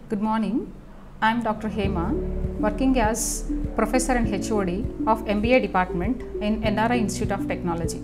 Good morning. I am Dr. Hema, working as Professor and HOD of MBA Department in NRI Institute of Technology.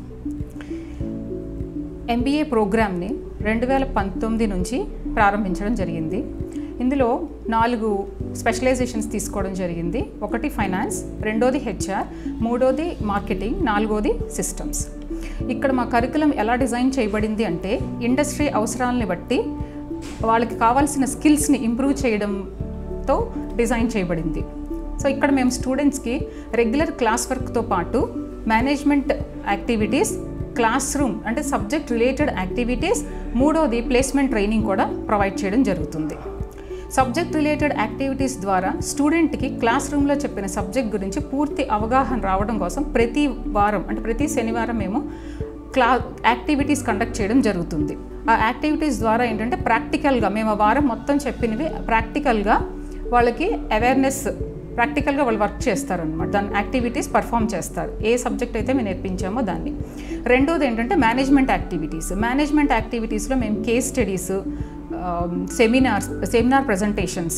MBA ప్రోగ్రామ్ని రెండు వేల పంతొమ్మిది నుంచి ప్రారంభించడం జరిగింది ఇందులో నాలుగు స్పెషలైజేషన్స్ తీసుకోవడం జరిగింది ఒకటి ఫైనాన్స్ రెండోది హెచ్ఆర్ మూడోది మార్కెటింగ్ నాలుగోది సిస్టమ్స్ ఇక్కడ మా కరికులం ఎలా డిజైన్ చేయబడింది అంటే ఇండస్ట్రీ అవసరాలని బట్టి వాళ్ళకి కావాల్సిన స్కిల్స్ని ఇంప్రూవ్ చేయడంతో డిజైన్ చేయబడింది సో ఇక్కడ మేము స్టూడెంట్స్కి రెగ్యులర్ క్లాస్ వర్క్తో పాటు మేనేజ్మెంట్ యాక్టివిటీస్ క్లాస్ రూమ్ అంటే సబ్జెక్ట్ రిలేటెడ్ యాక్టివిటీస్ మూడోది ప్లేస్మెంట్ ట్రైనింగ్ కూడా ప్రొవైడ్ చేయడం జరుగుతుంది సబ్జెక్ట్ రిలేటెడ్ యాక్టివిటీస్ ద్వారా స్టూడెంట్కి క్లాస్ రూమ్లో చెప్పిన సబ్జెక్ట్ గురించి పూర్తి అవగాహన రావడం కోసం ప్రతి వారం అంటే ప్రతి శనివారం మేము క్లా యాక్టివిటీస్ కండక్ట్ చేయడం జరుగుతుంది ఆ యాక్టివిటీస్ ద్వారా ఏంటంటే ప్రాక్టికల్గా మేము ఆ వారం మొత్తం చెప్పినవి ప్రాక్టికల్గా వాళ్ళకి అవేర్నెస్ ప్రాక్టికల్గా వాళ్ళు వర్క్ చేస్తారనమాట దాని యాక్టివిటీస్ పర్ఫామ్ చేస్తారు ఏ సబ్జెక్ట్ అయితే మేము నేర్పించామో దాన్ని రెండోది ఏంటంటే మేనేజ్మెంట్ యాక్టివిటీస్ మేనేజ్మెంట్ యాక్టివిటీస్లో మేము case studies seminars seminar presentations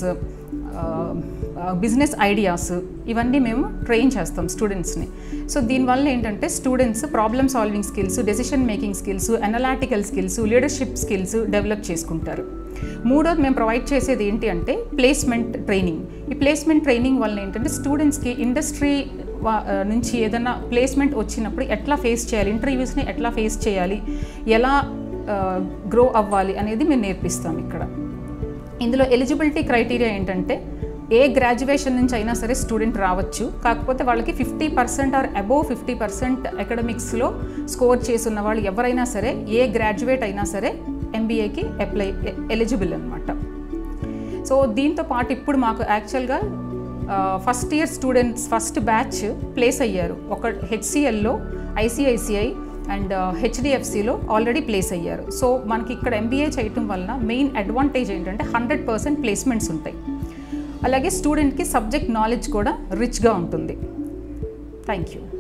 business ideas ఇవన్నీ మేము ట్రైన్ చేస్తాం స్టూడెంట్స్ని సో దీనివల్ల ఏంటంటే students problem solving skills decision making skills analytical skills leadership skills develop చేసుకుంటారు మూడోది మేము ప్రొవైడ్ చేసేది ఏంటి అంటే ప్లేస్మెంట్ ట్రైనింగ్ ఈ ప్లేస్మెంట్ ట్రైనింగ్ వల్ల ఏంటంటే స్టూడెంట్స్కి ఇండస్ట్రీ నుంచి ఏదైనా ప్లేస్మెంట్ వచ్చినప్పుడు ఎట్లా ఫేస్ చేయాలి ఇంటర్వ్యూస్ని ఎట్లా ఫేస్ చేయాలి ఎలా గ్రో అవ్వాలి అనేది మేము నేర్పిస్తాం ఇక్కడ ఇందులో ఎలిజిబిలిటీ క్రైటీరియా ఏంటంటే ఏ గ్రాడ్యుయేషన్ నుంచి అయినా సరే స్టూడెంట్ రావచ్చు కాకపోతే వాళ్ళకి fifty percent or above fifty percent అకాడమిక్స్లో స్కోర్ చేస్తున్న వాళ్ళు ఎవరైనా సరే ఏ గ్రాడ్యుయేట్ అయినా సరే ఎంబీఏకి అప్లై ఎలిజిబుల్ అనమాట సో దీంతో పాటు ఇప్పుడు మాకు యాక్చువల్గా first year students first batch place అయ్యారు ఒక హెచ్సిఎల్లో ఐసిఐసిఐ అండ్ హెచ్డిఎఫ్సిలో ఆల్రెడీ ప్లేస్ అయ్యారు సో మనకి ఇక్కడ ఎంబీఏ చేయటం వలన మెయిన్ అడ్వాంటేజ్ ఏంటంటే హండ్రెడ్ పర్సెంట్ ప్లేస్మెంట్స్ ఉంటాయి అలాగే స్టూడెంట్కి సబ్జెక్ట్ నాలెడ్జ్ కూడా రిచ్గా ఉంటుంది థ్యాంక్ యూ